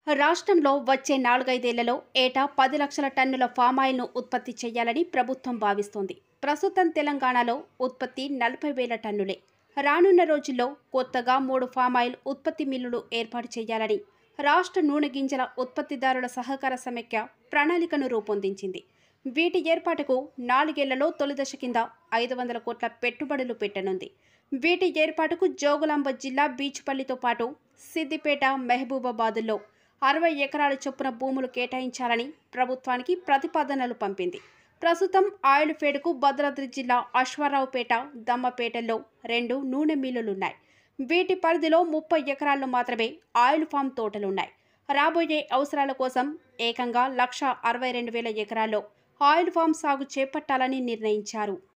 రాష్ట్రంలో వచ్చే నాలుగైదేళ్లలో ఏటా పది లక్షల టన్నుల ఫామాయిల్ను ఉత్పత్తి చేయాలని ప్రభుత్వం భావిస్తోంది ప్రస్తుతం తెలంగాణలో ఉత్పత్తి నలభై వేల టన్నులే రానున్న రోజుల్లో కొత్తగా మూడు ఫామాయిల్ ఉత్పత్తి మిల్లులు ఏర్పాటు చేయాలని రాష్ట్ర నూనె గింజల ఉత్పత్తిదారుల సహకార సమైక్య ప్రణాళికను రూపొందించింది వీటి ఏర్పాటుకు నాలుగేళ్లలో తొలిదశ కింద ఐదు వందల కోట్ల పెట్టుబడులు పెట్టనుంది వీటి ఏర్పాటుకు జోగులాంబ జిల్లా బీచ్పల్లితో పాటు సిద్దిపేట మహబూబాబాదుల్లో అరవై ఎకరాల చొప్పున భూములు కేటాయించాలని ప్రభుత్వానికి ప్రతిపాదనలు పంపింది ప్రస్తుతం ఆయిల్ ఫేడ్కు భద్రాద్రి జిల్లా అశ్వారావుపేట దమ్మపేటల్లో రెండు నూనె మిల్లులున్నాయి వీటి పరిధిలో ముప్పై ఎకరాల్లో మాత్రమే ఆయిల్ ఫామ్ తోటలున్నాయి రాబోయే అవసరాల కోసం ఏకంగా లక్ష అరవై రెండు వేల ఎకరాల్లో ఆయిల్ ఫామ్ సాగు చేపట్టాలని నిర్ణయించారు